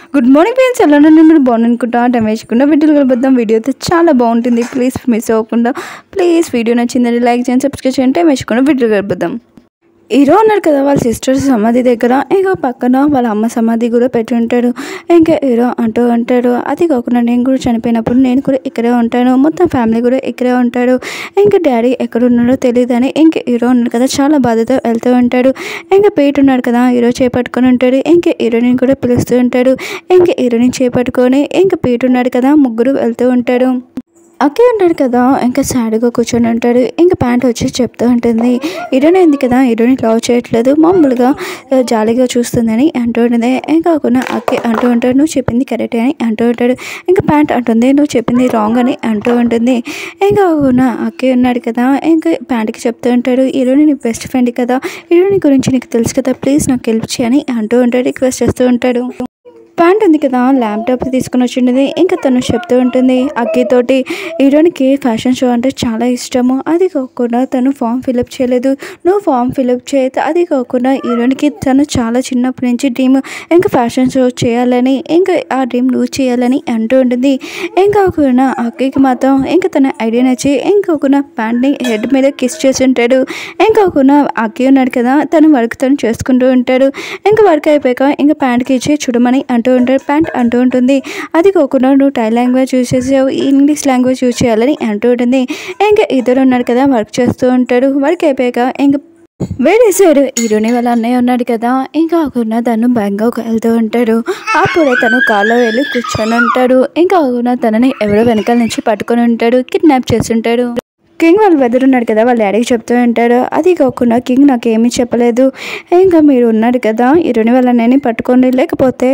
good morning friends ఎలా ఉన్నారు మీరు బాగుందనుకుంటా టమేసుకుంటా వీడియోలు కలుపుద్దాం వీడియో అయితే చాలా బాగుంటుంది ప్లీజ్ మిస్ అవ్వకుండా ప్లీజ్ వీడియో నచ్చిందని లైక్ చేయండి సబ్స్క్రైబ్ చేయండి టమేసుకుంటా వీడియోలు కలుపుద్దాం హీరో ఉన్నారు కదా వాళ్ళ సిస్టర్ సమాధి దగ్గర ఇంకా పక్కన వాళ్ళ అమ్మ సమాధి కూడా పెట్టి ఉంటాడు ఇంకా హీరో అంటూ ఉంటాడు అది కాకుండా నేను కూడా చనిపోయినప్పుడు నేను కూడా ఇక్కడే ఉంటాను మొత్తం ఫ్యామిలీ కూడా ఇక్కడే ఉంటాడు ఇంకా డాడీ ఎక్కడ ఉన్నాడో తెలియదని ఇంకా హీరో ఉన్నాడు కదా చాలా బాధతో వెళ్తూ ఉంటాడు ఇంకా పీట ఉన్నాడు కదా హీరో చేపట్టుకొని ఉంటాడు ఇంకా హీరోని కూడా పిలుస్తూ ఉంటాడు ఇంకా హీరోని చేపట్టుకొని ఇంకా పీట ఉన్నాడు కదా ముగ్గురు వెళ్తూ ఉంటాడు అక్కే ఉంటాడు కదా ఇంకా సాడ్గా కూర్చొని ఉంటాడు ఇంకా ప్యాంట్ వచ్చి చెప్తూ ఉంటుంది హీరోయిన్ ఉంది కదా హీరోని లవ్ చేయట్లేదు మామూలుగా ఆ, జాలీగా చూస్తుందని అంటూ ఉంటుంది ఇంకా కాకుండా అక్కే అంటూ ఉంటాడు నువ్వు చెప్పింది కరెక్టే అని అంటూ ఉంటాడు ఇంకా ప్యాంట్ అంటుంది నువ్వు చెప్పింది రాంగ్ అని అంటూ ఉంటుంది ఇంకా కాకుండా అక్కే ఉన్నాడు కదా ఇంకా ప్యాంట్కి చెప్తూ ఉంటాడు హీరోని నీ బెస్ట్ ఫ్రెండ్ కదా హీరోని గురించి నీకు తెలుసు కదా ప్లీజ్ నాకు హెల్ప్ చేయని అంటూ ఉంటాడు రిక్వెస్ట్ చేస్తూ ఉంటాడు ప్యాంట్ ఉంది కదా ల్యాప్టాప్ తీసుకుని వచ్చిండేది ఇంకా తను చెప్తూ ఉంటుంది అక్కితోటి హీరోనికి ఫ్యాషన్ షో అంటే చాలా ఇష్టము అది కాకుండా తను ఫామ్ ఫిలప్ చేయలేదు నువ్వు ఫామ్ ఫిలప్ చేయతే అది కాకుండా హీరోనికి తను చాలా చిన్నప్పటి నుంచి డ్రీమ్ ఇంకా ఫ్యాషన్ షో చేయాలని ఇంకా ఆ డ్రీమ్ నువ్వు చేయాలని అంటూ ఉంటుంది ఇంకా కాకుండా అక్కకి మాత్రం ఇంకా తన ఐడియా నచ్చి ఇంకొకన ప్యాంట్ని హెడ్ మీద కిస్ చేసి ఉంటాడు ఇంకొకన అక్కి ఉన్నాడు కదా తను వర్క్ తను చేసుకుంటూ ఉంటాడు ఇంకా వర్క్ అయిపోయాక ఇంకా ప్యాంట్కి ఇచ్చి చూడమని అంటూ ఉంటాడు ప్యాంట్ అంటూ ఉంటుంది అది కాకుండా నువ్వు టై లాంగ్వేజ్ యూజ్ చేసావు ఇంగ్లీష్ లాంగ్వేజ్ యూజ్ చేయాలని అంటూ ఉంటుంది ఇంకా ఇద్దరు ఉన్నాడు కదా వర్క్ చేస్తూ ఉంటాడు వర్క్ అయిపోయాక ఇంకా వేరే సైడ్ హీరోని వాళ్ళ అన్నయ్య ఉన్నాడు కదా ఇంకా కాకుండా తను బ్యాంకాక్ వెళ్తూ ఉంటాడు అప్పుడే తను కార్లో వెళ్ళి కూర్చొని ఉంటాడు ఇంకా కాకుండా తనని ఎవరో వెనకాల నుంచి పట్టుకొని ఉంటాడు కిడ్నాప్ చేస్తుంటాడు కింగ్ వాళ్ళ వెదర్ ఉన్నాడు కదా వాళ్ళ డాడీకి చెప్తూ ఉంటాడు అది కాకుండా కింగ్ నాకు ఏమీ చెప్పలేదు ఇంకా మీరు ఉన్నాడు కదా హీరోని వాళ్ళ అన్నయ్యని పట్టుకోండి లేకపోతే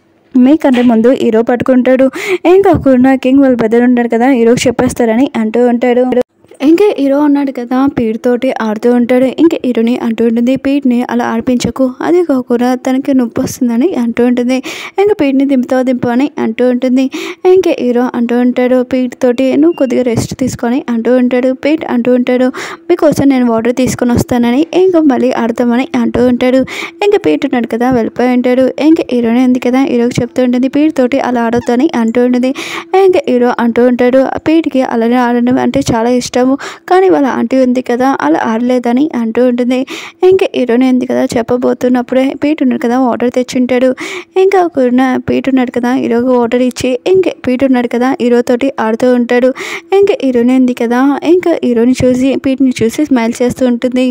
మీకంటే ముందు హీరో పట్టుకుంటాడు ఏం కాకుండా కింగ్ వాళ్ళ బ్రదర్ ఉంటాడు కదా హీరోకి చెప్పేస్తారని అంటూ ఉంటాడు ఇంకా హీరో ఉన్నాడు కదా పీట్ తోటి ఆడుతూ ఉంటాడు ఇంకా హీరోని అంటూ ఉంటుంది పీట్ని అలా ఆడిపించకు అది కాకుండా తనకి నొప్పి వస్తుందని అంటూ ఉంటుంది ఇంకా పీట్ని దింపుతావు దింపు అని అంటూ ఉంటుంది ఇంకా హీరో అంటూ ఉంటాడు పీట్ తోటి నువ్వు కొద్దిగా రెస్ట్ తీసుకొని అంటూ ఉంటాడు పీట్ అంటూ ఉంటాడు మీకోసం నేను వాటర్ తీసుకొని వస్తానని ఇంకా మళ్ళీ ఆడతామని అంటూ ఉంటాడు ఇంకా పీట్ ఉన్నాడు కదా వెళ్ళిపోయి ఉంటాడు ఇంకా హీరోనే ఉంది కదా హీరోకి చెప్తూ ఉంటుంది పీట్ తోటి అలా ఆడొద్దని అంటూ ఉంటుంది ఇంకా హీరో అంటూ ఉంటాడు పీట్కి అలానే ఆడడం అంటే చాలా ఇష్టము కానీ వాళ్ళ ఆంటీ ఉంది కదా అలా ఆడలేదని అంటూ ఉంటుంది ఇంకా హీరోనే ఉంది కదా చెప్పబోతున్నప్పుడే పీట్ ఉన్నాడు కదా వాటర్ తెచ్చుంటాడు ఇంకా కూడా పీట్ ఉన్నాడు కదా హీరోకి వాటర్ ఇచ్చి ఇంకా పీట్ ఉన్నాడు కదా హీరో తోటి ఆడుతూ ఉంటాడు ఇంకా హీరోనే ఉంది కదా ఇంకా హీరోని చూసి పీట్ని చూసి స్మైల్ చేస్తూ ఉంటుంది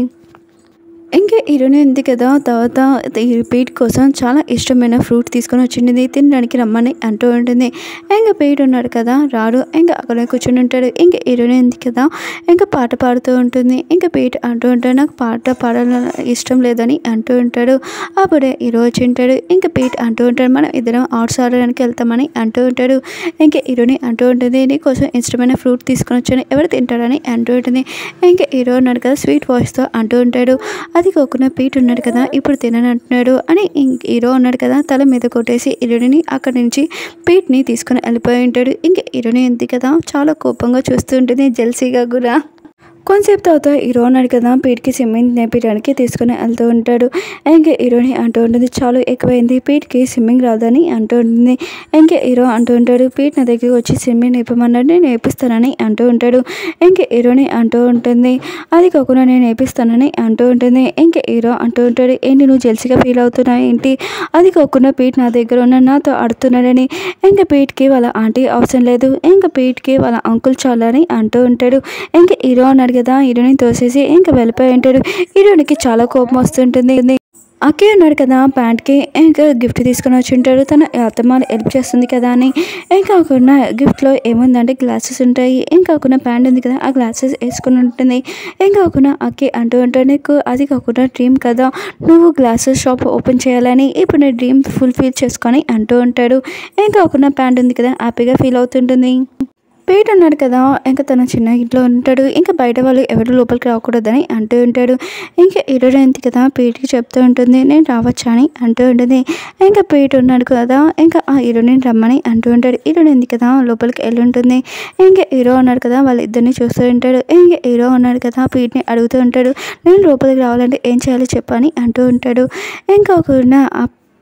ఇంకా హీరోయిన్ ఉంది కదా తర్వాత ఈ పీట్ కోసం చాలా ఇష్టమైన ఫ్రూట్ తీసుకొని వచ్చింది తినడానికి రమ్మని అంటూ ఉంటుంది ఇంకా పీట్ ఉన్నాడు కదా రాడు ఇంకా అక్కడ కూర్చొని ఉంటాడు ఇంకా హీరోయిన్ ఉంది కదా ఇంకా పాట పాడుతూ ఉంటుంది ఇంకా పీట్ అంటూ ఉంటాడు నాకు పాట పాడాలని ఇష్టం లేదని అంటూ ఉంటాడు అప్పుడే హీరో వచ్చి ఉంటాడు ఇంకా పీట్ అంటూ ఉంటాడు మనం ఇద్దరం ఆర్ట్స్ ఆడడానికి వెళ్తామని అంటూ ఉంటాడు ఇంకా హీరోని అంటూ ఉంటుంది నీకోసం ఇష్టమైన ఫ్రూట్ తీసుకొని వచ్చాను ఎవరు తింటారని అంటూ ఉంటుంది ఇంకా హీరో ఉన్నాడు కదా స్వీట్ వాయిస్తో అంటూ ఉంటాడు అది కాకుండా పీట్ ఉన్నాడు కదా ఇప్పుడు తినని అంటున్నాడు అని ఇంక హీరో ఉన్నాడు కదా తల మీద కొట్టేసి హీరోని అక్కడి నుంచి పీట్ని తీసుకొని వెళ్ళిపోయి ఉంటాడు ఇంక హీరోని ఉంది కదా చాలా కోపంగా చూస్తూ ఉంటుంది జెల్సీగా కూడా కొంతసేపు తర్వాత హీరో ఉన్నాడు కదా పీట్కి స్విమ్మింగ్ నేర్పించడానికి తీసుకుని వెళ్తూ ఉంటాడు ఇంకా హీరోని అంటూ ఉంటుంది చాలా ఎక్కువైంది పీట్కి స్విమ్మింగ్ రాదని అంటూ ఉంటుంది ఇంకా హీరో అంటూ ఉంటాడు పీట్ నా దగ్గరికి వచ్చి స్విమ్మింగ్ నేర్పమన్నాడు నేను నేర్పిస్తానని అంటూ ఉంటాడు ఇంకా హీరోని అంటూ ఉంటుంది అది కాకుండా నేను నేర్పిస్తానని అంటూ ఉంటుంది ఇంకా హీరో అంటూ ఉంటాడు ఏంటి నువ్వు జెల్సీగా ఫీల్ అవుతున్నావు ఏంటి అది కాకుండా పీట్ నా దగ్గర ఉన్న నాతో ఆడుతున్నాడని ఇంకా పీట్కి వాళ్ళ ఆంటీ అవసరం లేదు ఇంకా పీట్కి వాళ్ళ అంకుల్ చాలని అంటూ ఉంటాడు ఇంకా హీరో అన్నాడు కదా హీరోని తోసేసి ఇంకా వెళ్ళిపోయి ఉంటాడు హీరోనికి చాలా కోపం వస్తుంటుంది అక్కే ఉన్నాడు కదా ప్యాంట్కి ఇంకా గిఫ్ట్ తీసుకొని వచ్చి ఉంటాడు తన అత్తమ్మ హెల్ప్ చేస్తుంది కదా అని ఏం కాకుండా గిఫ్ట్లో ఏముందంటే గ్లాసెస్ ఉంటాయి ఏం కాకుండా ప్యాంట్ ఉంది కదా ఆ గ్లాసెస్ వేసుకుని ఉంటుంది ఏం కాకుండా అక్కి అంటూ ఉంటాడు నీకు అది కాకుండా డ్రీమ్ కదా నువ్వు గ్లాసెస్ షాప్ ఓపెన్ చేయాలని ఇప్పుడు నీ డ్రీమ్ ఫుల్ఫిల్ చేసుకొని అంటూ ఉంటాడు ఏం కాకుండా ప్యాంట్ ఉంది కదా హ్యాపీగా ఫీల్ అవుతుంటుంది పీట్ ఉన్నాడు కదా ఇంకా తన చిన్న ఇంట్లో ఉంటాడు ఇంకా బయట వాళ్ళు ఎవరు లోపలికి రాకూడదని అంటూ ఉంటాడు ఇంకా ఇరవై ఎంత కదా పీట్కి చెప్తూ ఉంటుంది నేను రావచ్చా అని అంటూ ఉంటుంది ఇంకా పీట్ ఉన్నాడు కదా ఇంకా ఆ హీరోని రమ్మని అంటూ ఉంటాడు హీరోని ఎందుకు కదా లోపలికి వెళ్ళి ఉంటుంది ఇంకా హీరో ఉన్నాడు కదా వాళ్ళిద్దరిని చూస్తూ ఉంటాడు ఇంకా హీరో ఉన్నాడు కదా పీట్ని అడుగుతూ ఉంటాడు నేను లోపలికి రావాలంటే ఏం చేయాలో చెప్పని అంటూ ఉంటాడు ఇంకా ఒక ఆ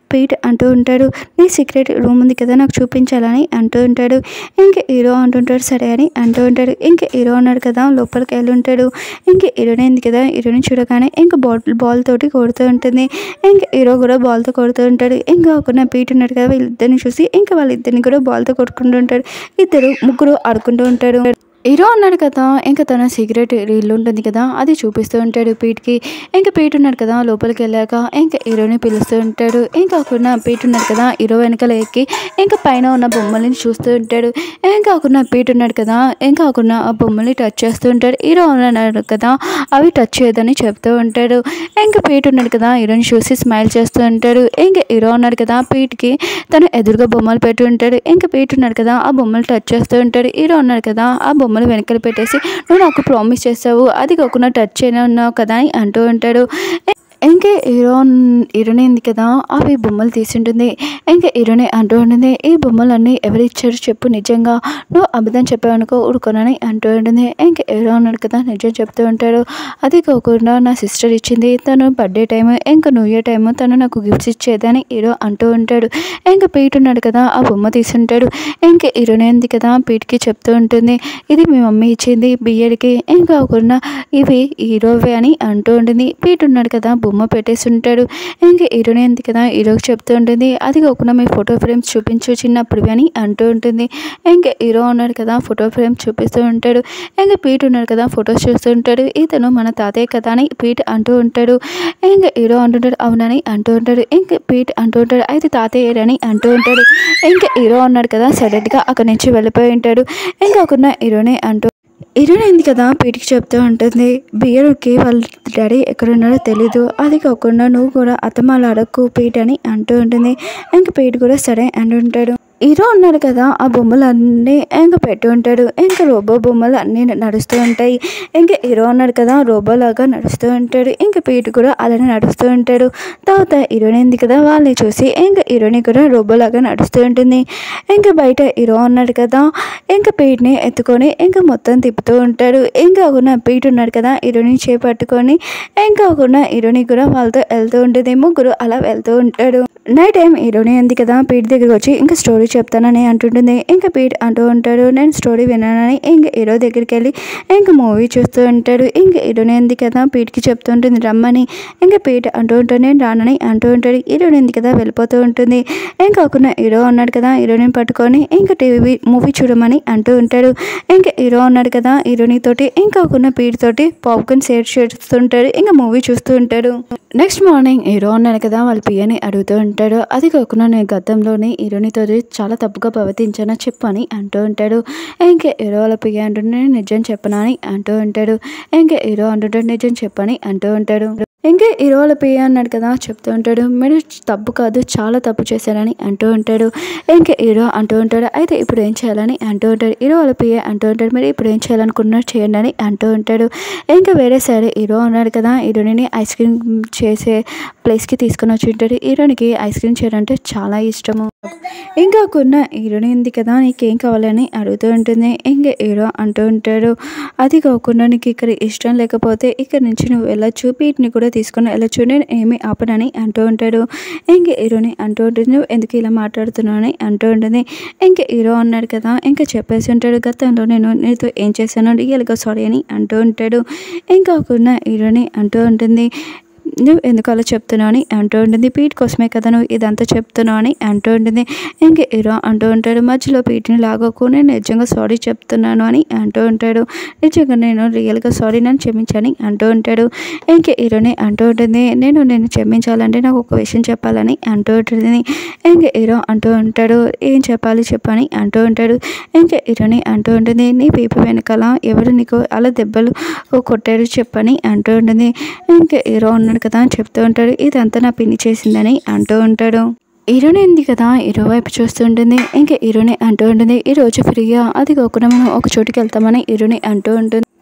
పీట్ అంటూ ఉంటాడు నీ సీక్రెట్ రూమ్ ఉంది కదా నాకు చూపించాలని అంటూ ఉంటాడు ఇంక హీరో అంటుంటాడు సరే అని అంటూ ఉంటాడు ఇంక హీరో అన్నాడు కదా లోపలికి వెళ్ళి ఉంటాడు ఇంక హీరోని ఉంది కదా హీరోని చూడగానే ఇంక బాల్ బాల్ తోటి కొడుతూ ఉంటుంది ఇంక హీరో కూడా బాల్తో కొడుతూ ఉంటాడు ఇంకా ఒక పీట్ ఉన్నాడు కదా వీళ్ళిద్దరిని చూసి ఇంకా వాళ్ళిద్దరిని కూడా బాల్తో కొట్టుకుంటూ ఉంటాడు ఇద్దరు ముగ్గురు ఆడుకుంటూ ఉంటాడు హీరో అన్నాడు కదా ఇంకా తన సిగరెట్ ఇల్లు ఉంటుంది కదా అది చూపిస్తూ ఉంటాడు పీట్కి ఇంకా పీట్ ఉన్నాడు కదా లోపలికి వెళ్ళాక ఇంకా హీరోని పిలుస్తూ ఉంటాడు ఇంకా కాకుండా పీట్ ఉన్నాడు కదా హీరో వెనకాల ఎక్కి ఇంకా పైన ఉన్న బొమ్మల్ని చూస్తూ ఉంటాడు ఏం కాకుండా పీట్ ఉన్నాడు కదా ఏం కాకుండా ఆ బొమ్మల్ని టచ్ చేస్తూ ఉంటాడు హీరో ఉన్నాడు కదా అవి టచ్ చేయదని చెప్తూ ఉంటాడు ఇంకా పీట్ ఉన్నాడు కదా హీరోని చూసి స్మైల్ చేస్తూ ఉంటాడు ఇంకా హీరో ఉన్నాడు కదా పీట్కి తను ఎదురుగా బొమ్మలు పెట్టి ఉంటాడు ఇంకా పీట్ ఉన్నాడు కదా ఆ బొమ్మలు టచ్ చేస్తూ ఉంటాడు హీరో ఉన్నాడు కదా ఆ బొమ్మలు వెనకాల పెట్టేసి నువ్వు నాకు ప్రామిస్ చేస్తావు అది కాకుండా టచ్ చేయనే ఉన్నావు కదా అని అంటూ ఉంటాడు ఇంకా హీరో హీరోని ఉంది కదా అవి బొమ్మలు తీసుంటుంది ఇంకా హీరోని అంటూ ఉంటుంది ఈ బొమ్మలన్నీ ఎవరు ఇచ్చారు చెప్పు నిజంగా నువ్వు అబద్ధం చెప్పావనుకో ఊరుకోనని అంటూ ఉంటుంది ఇంకా హీరో ఉన్నాడు కదా నిజం చెప్తూ ఉంటాడు అది కాకుండా నా సిస్టర్ ఇచ్చింది తను బర్త్డే టైం ఇంకా న్యూ ఇయర్ టైం తను నాకు గిఫ్ట్స్ ఇచ్చేదని హీరో అంటూ ఉంటాడు ఇంకా పీట్ ఉన్నాడు కదా ఆ బొమ్మ తీసుంటాడు ఇంకా హీరోని ఉంది కదా పీట్కి చెప్తూ ఉంటుంది ఇది మీ మమ్మీ ఇచ్చింది బియ్యడికి ఇంకా కాకుండా ఇవి హీరోవే అని అంటూ ఉంటుంది పీట్ ఉన్నాడు కదా బొమ్మ పెట్టేసి ఉంటాడు ఇంకా హీరోని ఉంది కదా హీరోకి చెప్తూ ఉంటుంది అది కాకుండా మీ ఫోటో ఫ్రేమ్స్ చూపించు చిన్నప్పుడు అని అంటూ ఉంటుంది ఇంకా హీరో ఉన్నాడు కదా ఫోటో ఫ్రేమ్ చూపిస్తూ ఉంటాడు ఇంకా పీట్ ఉన్నాడు కదా ఫొటోస్ చూస్తూ ఉంటాడు ఇతను మన తాతయ్య కదా అని పీట్ అంటూ ఉంటాడు ఇంకా హీరో అంటుంటాడు అవునని అంటూ ఉంటాడు ఇంకా పీట్ అంటూ ఉంటాడు అయితే తాతయ్య అని అంటూ ఉంటాడు ఇంకా హీరో ఉన్నాడు కదా సడన్గా అక్కడి నుంచి వెళ్ళిపోయి ఉంటాడు ఇంకా కాకుండా హీరోని అంటూ హీరోయిన్ అయింది కదా పీటికి చెప్తూ ఉంటుంది బియ్యకి వాళ్ళ డాడీ ఎక్కడున్నాడో తెలీదు అది కాకుండా నువ్వు కూడా అత్తమాల అడక్కు పీట్ అని అంటూ ఉంటుంది ఇంక పీట్ కూడా సరే అని ఉంటాడు హీరో ఉన్నాడు కదా ఆ బొమ్మలన్నీ ఇంకా పెట్టి ఉంటాడు ఇంకా రోబో బొమ్మలు అన్నీ నడుస్తూ ఉంటాయి ఇంకా హీరో ఉన్నాడు కదా రోబో లాగా నడుస్తూ ఉంటాడు ఇంకా పీట్ కూడా అలానే నడుస్తూ ఉంటాడు తర్వాత హీరోయిన్ ఉంది కదా వాళ్ళని చూసి ఇంకా హీరోని కూడా రోబో లాగా నడుస్తూ ఉంటుంది ఇంకా బయట హీరో ఉన్నాడు కదా ఇంకా పీట్ని ఎత్తుకొని ఇంకా మొత్తం తిప్పుతూ ఉంటాడు ఇంకా కాకుండా పీట్ ఉన్నాడు కదా హీరోని చేపట్టుకొని ఇంకా కాకుండా హీరోని కూడా వాళ్ళతో వెళ్తూ ఉంటుంది ముగ్గురు అలా వెళ్తూ ఉంటాడు నైట్ టైం హీరోని ఉంది కదా పీట్ దగ్గరికి వచ్చి ఇంకా స్టోరీ చెప్తానని అంటుంటుంది ఇంకా పీట్ అంటూ ఉంటాడు నేను స్టోరీ విన్నానని ఇంకా హీరో దగ్గరికి వెళ్ళి ఇంకా మూవీ చూస్తూ ఉంటాడు ఇంకా హీరోని ఉంది కదా పీట్కి చెప్తూ ఉంటుంది రమ్మని ఇంకా పీట్ అంటూ ఉంటాడు నేను రానని అంటూ ఉంటాడు హీరోని ఉంది కదా వెళ్ళిపోతూ ఉంటుంది ఏం కాకుండా హీరో ఉన్నాడు కదా హీరోని పట్టుకొని ఇంకా టీవీ మూవీ చూడమని అంటూ ఉంటాడు ఇంకా హీరో ఉన్నాడు కదా హీరోని తోటి ఇంకా కాకుండా పీట్ తోటి పాప్కార్న్ షేర్ చేస్తుంటాడు ఇంకా మూవీ చూస్తూ ఉంటాడు నెక్స్ట్ మార్నింగ్ హీరో ఉన్నాడు కదా వాళ్ళ పియ్యని అడుగుతూ ఉంటాడు అది కాకుండా నేను గతంలోనే హీరోనితో చాలా తప్పుగా ప్రవర్తించానా చెప్పు అని అంటూ ఉంటాడు ఇంకా హీరో వాళ్ళ పియ్య అంటుంటే నేను నిజం చెప్పనా అని అంటూ ఉంటాడు ఇంకా హీరో అంటుంటాడు నిజం చెప్పని అంటూ ఉంటాడు ఇంకా హీరో వాళ్ళ పియ్య అన్నాడు కదా చెప్తూ ఉంటాడు మీరు తప్పు కాదు చాలా తప్పు చేశారని అంటూ ఉంటాడు ఇంకా హీరో అంటూ ఉంటాడు అయితే ఇప్పుడు ఏం చేయాలని అంటూ ఉంటాడు హీరో వాళ్ళ పియ్య అంటూ ఉంటాడు మీరు ఇప్పుడు ఏం చేయాలనుకున్నారు చేయండి అని అంటూ ఉంటాడు ఇంకా వేరే సైడ్ హీరో ఉన్నాడు కదా హీరోని ఐస్ క్రీమ్ చేసే ప్లేస్కి తీసుకొని వచ్చి ఉంటాడు హీరోనికి ఐస్ క్రీమ్ చేయడం అంటే చాలా ఇష్టము ఇంకా కొన్న హీరోని ఉంది కదా నీకేం కావాలని అడుగుతూ ఉంటుంది ఇంకా హీరో అంటూ ఉంటాడు అది కాకుండా నీకు ఇక్కడ ఇష్టం లేకపోతే ఇక్కడ నుంచి నువ్వు వెళ్ళొచ్చు వీటిని కూడా తీసుకొని వెళ్ళొచ్చు నేను ఏమి ఆపనని అంటూ ఉంటాడు ఇంక హీరోని అంటూ ఉంటుంది నువ్వు ఎందుకు ఇలా మాట్లాడుతున్నావు అని అంటూ ఉంటుంది ఇంక హీరో అన్నాడు కదా ఇంకా చెప్పేసి ఉంటాడు గతంలో నేను నీతో ఏం చేశాను రియల్గా సారీ అని అంటూ ఉంటాడు ఇంకా కాకుండా హీరోని అంటూ ఉంటుంది నువ్వు ఎందుకు అలా చెప్తున్నావు అని అంటూ ఉంటుంది పీట్ కోసమే కదా నువ్వు ఇదంతా చెప్తున్నావు అని అంటూ ఉంటుంది ఇంక హీరో అంటూ ఉంటాడు మధ్యలో పీట్ని లాగకు నేను నిజంగా సారీ చెప్తున్నాను అని అంటూ ఉంటాడు నిజంగా నేను రియల్గా సారీ నన్ను క్షమించని అంటూ ఉంటాడు ఇంక హీరోని అంటూ ఉంటుంది నేను నేను క్షమించాలంటే నాకు ఒక విషయం చెప్పాలని అంటూ ఉంటుంది ఇంక హీరో అంటూ ఉంటాడు ఏం చెప్పాలి చెప్పని అంటూ ఉంటాడు ఇంక హీరోని అంటూ ఉంటుంది నీ పీపు వెనకాల ఎవరు నీకు అలా దెబ్బలు కొట్టారు చెప్పని అంటూ ఉంటుంది ఇంక హీరో ఉన్నాడు కదా అని చెప్తూ ఉంటాడు ఇదంతా నా పిన్ని చేసిందని అంటూ ఉంటాడు హీరోని ఉంది కదా హీరో వైపు చూస్తుంటుంది ఇంకా హీరోని అంటూ ఉంటుంది ఈ రోజు ఫ్రీగా అది కాకుండా మనం ఒక చోటుకి వెళ్తామని హీరోని అంటూ ఉంటుంది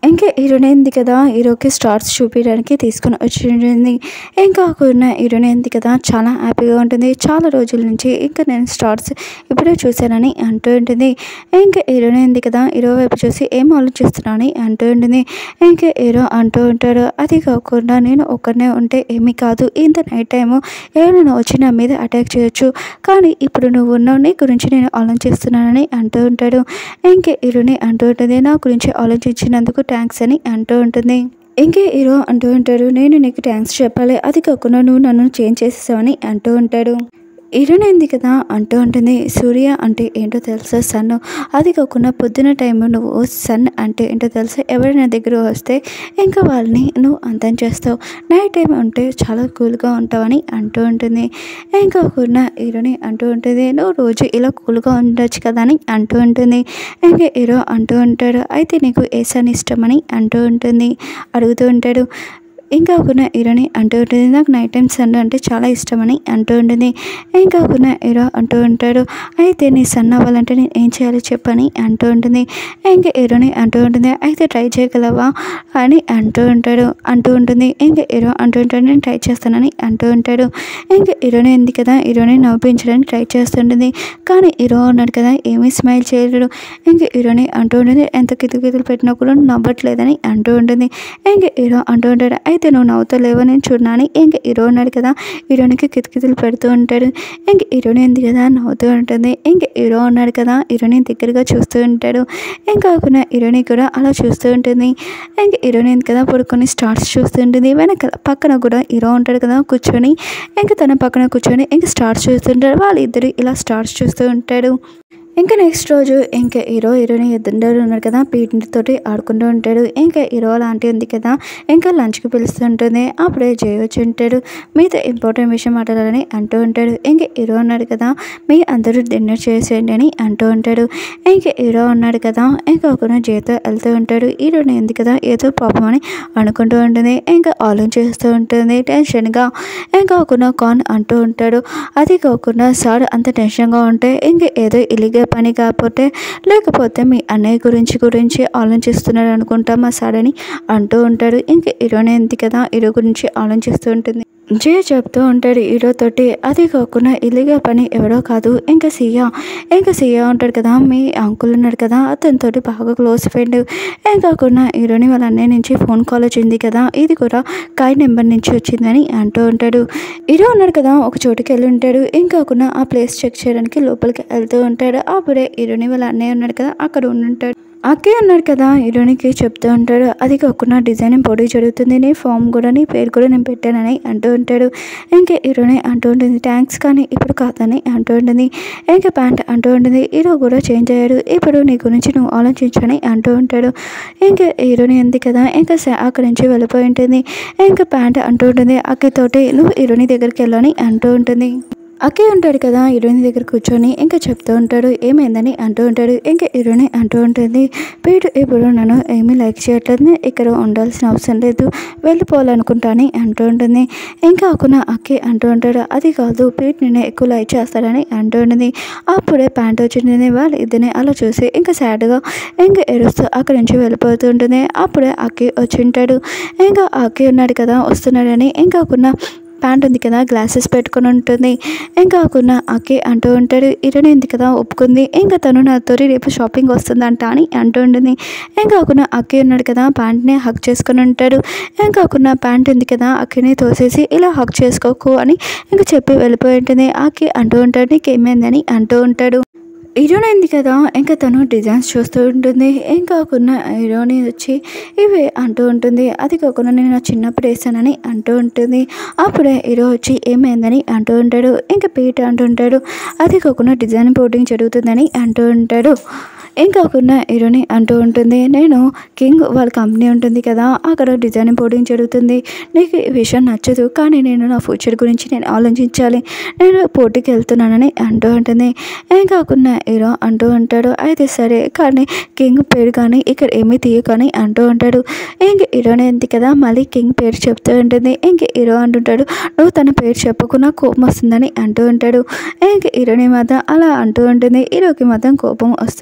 ఇంకా హీరోయిన్ ఉంది కదా హీరోకి స్టార్స్ చూపించడానికి తీసుకుని వచ్చింది ఇంకా ఉన్న హీరోయిన్ ఉంది కదా చాలా హ్యాపీగా ఉంటుంది చాలా రోజుల నుంచి ఇంకా నేను స్టార్స్ ఇప్పుడే చూశానని అంటూ ఉంటుంది ఇంకా హీరోయిన్ ఉంది కదా హీరో వైపు చూసి ఏం ఆలోచిస్తున్నానని అంటూ ఉంటుంది ఇంకా హీరో అంటూ ఉంటాడు అది కాకుండా నేను ఒక్కనే ఉంటే ఏమీ కాదు ఇంత నైట్ టైము ఏమైనా వచ్చి నా మీద అటాక్ చేయొచ్చు కానీ ఇప్పుడు నువ్వు ఉన్నావు నీ గురించి నేను ఆలోచిస్తున్నానని అంటూ ఉంటాడు ఇంకే హీరోని అంటూ ఉంటుంది నా గురించి ఆలోచించినందుకు థ్యాంక్స్ అని అంటూ ఉంటుంది ఇంకే హీరో అంటూ ఉంటాడు నేను నీకు థ్యాంక్స్ చెప్పాలి అది కాకుండా నువ్వు నన్ను చేంజ్ చేసేసావని అంటూ ఉంటాడు ఇరునైంది కదా అంటూ ఉంటుంది సూర్య అంటే ఏంటో తెలుసా సన్ అది కాకుండా పొద్దున టైం నువ్వు సన్ అంటే ఏంటో తెలుసా ఎవరైనా దగ్గర వస్తే ఇంకా వాళ్ళని నువ్వు అంతం చేస్తావు నైట్ టైం ఉంటే చాలా కూల్గా ఉంటావని అంటూ ఉంటుంది ఇంకా కాకుండా హీరోని అంటూ ఉంటుంది నువ్వు రోజు ఇలా కూల్గా ఉండొచ్చు కదా అని అంటూ ఉంటుంది ఇంకా హీరో అంటూ ఉంటాడు అయితే నీకు ఏ సన్ ఇష్టమని అంటూ ఉంటుంది అడుగుతూ ఉంటాడు ఇంకా ఒక హీరోని అంటూ ఉంటుంది నాకు నైట్ టైం సన్ అంటే చాలా ఇష్టమని అంటూ ఉంటుంది ఇంకా ఒక హీరో అంటూ ఉంటాడు అయితే నీ సన్ అవ్వాలంటే నేను ఏం చేయాలి చెప్పని అంటూ ఉంటుంది ఇంకా హీరోని అంటూ ఉంటుంది అయితే ట్రై చేయగలవా అని అంటూ ఉంటాడు అంటూ ఉంటుంది ఇంకా హీరో అంటూ ఉంటాడు నేను ట్రై చేస్తానని అంటూ ఉంటాడు ఇంకా హీరోని ఉంది కదా హీరోని నవ్వించడానికి ట్రై చేస్తుంటుంది కానీ హీరో ఉన్నాడు కదా ఏమీ స్మైల్ చేయలేడు ఇంకా హీరోని అంటూ ఉంటుంది ఎంత కితుకితులు పెట్టినా కూడా నవ్వట్లేదని అంటూ ఉంటుంది ఇంకా హీరో అంటూ ఉంటాడు అయితే నువ్వు నవ్వుతలేవో నేను చూడనాని ఇంకా హీరో ఉన్నాడు కదా హీరోనికి కితకితలు పెడుతూ ఉంటాడు ఇంక హీరోని ఉంది కదా నవ్వుతూ ఉంటుంది ఇంక హీరో ఉన్నాడు కదా హీరోని దగ్గరగా చూస్తూ ఉంటాడు ఇంకా కాకుండా హీరోని కూడా అలా చూస్తూ ఉంటుంది ఇంక హీరోని ఉంది కదా పడుకొని స్టార్స్ చూస్తూ ఉంటుంది వెనక పక్కన కూడా హీరో ఉంటాడు కదా కూర్చొని ఇంకా తన పక్కన కూర్చొని ఇంకా స్టార్స్ చూస్తుంటాడు వాళ్ళిద్దరు ఇలా స్టార్స్ చూస్తూ ఉంటాడు ఇంకా నెక్స్ట్ రోజు ఇంకా హీరో హీరోయిన్ ఇద్దరు ఉన్నారు కదా తోటి ఆడుకుంటూ ఉంటాడు ఇంకా హీరో లాంటి ఉంది కదా ఇంకా లంచ్కి పిలుస్తుంటుంది అప్పుడే జయ వచ్చి ఉంటాడు మీతో ఇంపార్టెంట్ విషయం మాట్లాడాలని అంటూ ఉంటాడు ఇంకా హీరో ఉన్నాడు కదా మీ అందరూ డిన్నర్ చేసేయండి అని అంటూ ఉంటాడు ఇంకా హీరో ఉన్నాడు కదా ఇంకా ఒక జయతో వెళ్తూ ఉంటాడు హీరోని ఉంది కదా ఏదో పాపం అని అనుకుంటూ ఉంటుంది ఇంకా ఆలోచిస్తూ ఉంటుంది టెన్షన్గా ఇంకా ఒక కాన్ అంటూ ఉంటాడు అది కాకుండా సార్ అంత టెన్షన్గా ఉంటే ఇంకా ఏదో ఇలిగే పని కాకపోతే లేకపోతే మీ అన్నయ్య గురించి గురించి ఆలోచిస్తున్నాడు అనుకుంటా మా సార్ అని అంటూ ఉంటాడు ఇంకా హీరోనే ఉంది కదా హీరో గురించి ఆలోచిస్తూ ఉంటుంది జయ చెప్తూ ఉంటాడు హీరో తోటి అది కాకుండా ఇల్లుగా పని ఎవరో కాదు ఇంకా సియా ఇంకా సియా ఉంటాడు కదా మీ అంకుల్ ఉన్నాడు కదా అతనితోటి బాగా క్లోజ్ ఫ్రెండ్ ఏం కాకుండా హీరోని వాళ్ళ అన్నయ్య నుంచి ఫోన్ కాల్ వచ్చింది కదా ఇది కూడా కాయ్ నెంబర్ నుంచి వచ్చిందని అంటూ ఉంటాడు హీరో ఉన్నాడు కదా ఒక చోటుకి వెళ్ళి ఉంటాడు ఏం కాకుండా ఆ ప్లేస్ చెక్ చేయడానికి లోపలికి వెళ్తూ ఉంటాడు అప్పుడే హీరోని వాళ్ళ అన్నయ్య ఉన్నాడు కదా అక్కడ ఉండుంటాడు అక్కే అన్నాడు కదా హీరోనికి చెప్తూ ఉంటాడు అది కాకుండా డిజైనింగ్ పోటీ జరుగుతుంది నీ ఫామ్ కూడా నీ పేరు కూడా నేను పెట్టానని అంటూ ఉంటాడు ఇంకా హీరోని అంటూ ఉంటుంది థ్యాంక్స్ కానీ ఇప్పుడు కాదని అంటూ ఉంటుంది ఇంకా ప్యాంట్ అంటూ ఉంటుంది హీరో కూడా చేంజ్ అయ్యాడు ఇప్పుడు నీ గురించి నువ్వు ఆలోచించని అంటూ ఉంటాడు ఇంకా హీరోని ఉంది కదా ఇంకా స- అక్కడి నుంచి వెళ్ళిపోయి ఉంటుంది ఇంకా ప్యాంట్ అంటూ ఉంటుంది అక్కతోటి నువ్వు హీరోని దగ్గరికి వెళ్ళని అంటూ ఉంటుంది అక్కే ఉంటాడు కదా హీరోయిన్ దగ్గర కూర్చొని ఇంకా చెప్తూ ఉంటాడు ఏమైందని అంటూ ఉంటాడు ఇంకా హీరోయిన్ అంటూ ఉంటుంది పీటు ఇప్పుడు నన్ను ఏమీ లైక్ చేయట్లేదు నేను ఇక్కడ ఉండాల్సిన అవసరం లేదు వెళ్ళిపోవాలనుకుంటానని అంటూ ఉంటుంది ఇంకా ఒక అక్కే అంటూ ఉంటాడు అది కాదు పీట్ నేను ఎక్కువ లైక్ చేస్తాడని అంటూ ఉంటుంది అప్పుడే ప్యాంట్ వచ్చింది వాళ్ళు ఇద్దరిని అలా చూసి ఇంకా సాడ్గా ఇంకా ఏడుస్తూ అక్కడి నుంచి వెళ్ళిపోతూ ఉంటుంది అప్పుడే అక్కి వచ్చి ఉంటాడు ఇంకా అక్కి ఉన్నాడు కదా వస్తున్నాడని ఇంకా ఒక ప్యాంట్ ఉంది కదా గ్లాసెస్ పెట్టుకొని ఉంటుంది ఇంకా కాకుండా అక్కి అంటూ ఉంటాడు ఇరని ఉంది కదా ఒప్పుకుంది ఇంకా తను నాతో రేపు షాపింగ్ వస్తుందంట అని అంటూ ఉంటుంది ఏం కాకుండా అక్కి ఉన్నాడు కదా ప్యాంట్ని హక్ చేసుకొని ఉంటాడు ఏం కాకుండా ప్యాంట్ ఉంది కదా అక్కిని తోసేసి ఇలా హక్ చేసుకోకు అని ఇంకా చెప్పి వెళ్ళిపోయి ఉంటుంది అక్కి అంటూ ఉంటాడు నీకేమైందని అంటూ ఉంటాడు హీరోయిన్ అయింది కదా ఇంకా తను డిజైన్స్ చూస్తూ ఉంటుంది ఏం కాకుండా హీరోని వచ్చి ఇవి అంటూ ఉంటుంది అది కాకుండా నేను నా చిన్నప్పుడు వేసానని అంటూ ఉంటుంది అప్పుడే హీరో వచ్చి ఏమైందని అంటూ ఉంటాడు ఇంకా పీట అంటుంటాడు అది కాకుండా డిజైన్ బోర్డింగ్ జరుగుతుందని అంటూ ఉంటాడు ఏం కాకుండా హీరోని అంటూ ఉంటుంది నేను కింగ్ వాళ్ళ కంపెనీ ఉంటుంది కదా అక్కడ డిజైన్ బోర్డింగ్ జరుగుతుంది నీకు ఈ విషయం నచ్చదు కానీ నేను నా ఫ్యూచర్ గురించి నేను ఆలోచించాలి నేను పోటీకి వెళ్తున్నానని అంటూ ఉంటుంది ఏం కాకుండా హీరో అంటూ ఉంటాడు అయితే సరే కానీ కింగ్ పేరు కానీ ఇక్కడ ఏమీ తీయకని అంటూ ఉంటాడు ఇంక హీరోనే ఉంది కదా మళ్ళీ కింగ్ పేరు చెప్తూ ఉంటుంది ఇంక హీరో అంటుంటాడు నువ్వు తన పేరు చెప్పకుండా కోపం వస్తుందని అంటూ ఉంటాడు ఇంక హీరోని మాత్రం అలా అంటూ ఉంటుంది హీరోకి మాత్రం కోపం వస్తూ ఉంటుంది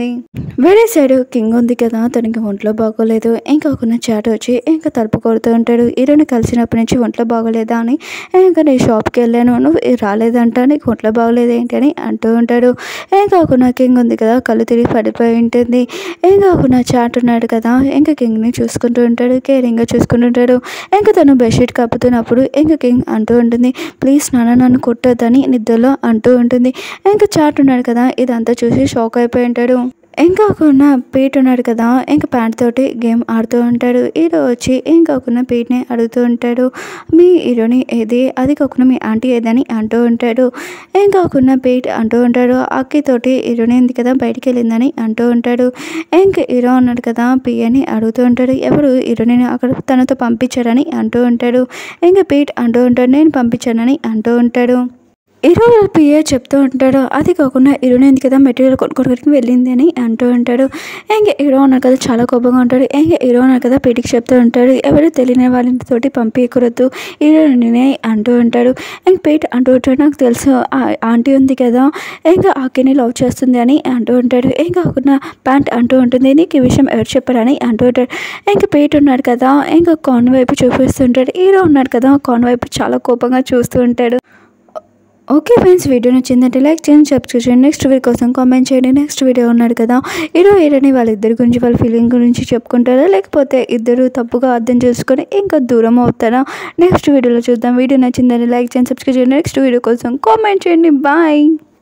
ఉంటుంది వేరే సైడ్ కింగ్ ఉంది కదా తనకి ఒంట్లో బాగోలేదు ఇంకా ఒక చాట్ వచ్చి ఇంకా తలుపు కొడుతూ ఉంటాడు హీరోని కలిసినప్పటి నుంచి ఒంట్లో బాగోలేదా అని ఇంకా నేను షాప్కి వెళ్ళాను నువ్వు రాలేదంట నీకు ఒంట్లో బాగోలేదు ఏంటి అని అంటూ ఉంటాడు ఇంకా ఒక కింగ్ ఉంది కదా కళ్ళు తిరిగి పడిపోయి ఉంటుంది ఇంకా ఒక చాట్ ఉన్నాడు కదా ఇంకా కింగ్ని చూసుకుంటూ ఉంటాడు కేరింగ్గా చూసుకుంటూ ఉంటాడు ఇంకా తను బెడ్షీట్ కప్పుతున్నప్పుడు ఇంకా కింగ్ అంటూ ఉంటుంది ప్లీజ్ నాన్న నన్ను కొట్టొద్దని నిద్రలో అంటూ ఉంటుంది ఇంకా చాట్ ఉన్నాడు కదా ఇదంతా చూసి షాక్ అయిపోయి ఉంటాడు ఇంకా ఒక పీట్ ఉన్నాడు కదా ఇంకా ప్యాంట్ తోటి గేమ్ ఆడుతూ ఉంటాడు హీరో వచ్చి ఇంకా ఒక పీట్ని అడుగుతూ ఉంటాడు మీ హీరోని ఏది అది కాకుండా మీ ఆంటీ ఏదని అంటూ ఉంటాడు ఇంకా ఒక పీట్ అంటూ ఉంటాడు అక్కి తోటి హీరోని ఉంది కదా బయటికి వెళ్ళిందని అంటూ ఉంటాడు ఇంకా హీరో ఉన్నాడు కదా పియని అడుగుతూ ఉంటాడు ఎవరు హీరోని అక్కడ తనతో పంపించారని అంటూ ఉంటాడు ఇంకా పీట్ అంటూ ఉంటాడు నేను పంపించానని అంటూ ఉంటాడు హీరో వాళ్ళ పిఏ చెప్తూ ఉంటాడు అది కాకుండా హీరోని ఎందుకు కదా మెటీరియల్ కొనుక్కోవడానికి వెళ్ళింది అని అంటూ ఉంటాడు ఇంకా హీరో ఉన్నారు కదా చాలా కోపంగా ఉంటాడు ఇంకా హీరో ఉన్నారు కదా పీటికి చెప్తూ ఉంటాడు ఎవరు తెలియని వాళ్ళతోటి పంపించకూడదు హీరోని అంటూ ఉంటాడు ఇంక పీట్ అంటూ ఉంటాడు నాకు తెలుసు ఆ ఆంటీ ఉంది కదా ఇంకా ఆకిని లవ్ చేస్తుంది అని అంటూ ఉంటాడు ఇంకా కాకుండా ప్యాంట్ అంటూ ఉంటుంది నీకు ఈ విషయం ఎవరు చెప్పారని అంటూ ఉంటాడు ఇంకా పీట్ ఉన్నాడు కదా ఇంకా కాన్ వైపు చూపిస్తుంటాడు హీరో ఉన్నాడు కదా కాన్ వైపు చాలా కోపంగా చూస్తూ ఉంటాడు ఓకే ఫ్రెండ్స్ వీడియో నచ్చిందంటే లైక్ చేయండి సబ్స్క్రైబ్ చేయండి నెక్స్ట్ వీడియో కోసం కామెంట్ చేయండి నెక్స్ట్ వీడియో ఉన్నాడు కదా హీరో హీరోని వాళ్ళిద్దరి గురించి వాళ్ళ ఫీలింగ్ గురించి చెప్పుకుంటారా లేకపోతే ఇద్దరు తప్పుగా అర్థం చేసుకొని ఇంకా దూరం అవుతారా నెక్స్ట్ వీడియోలో చూద్దాం వీడియో నచ్చిందని లైక్ చేయండి సబ్స్క్రైబ్ చేయండి నెక్స్ట్ వీడియో కోసం కామెంట్ చేయండి బాయ్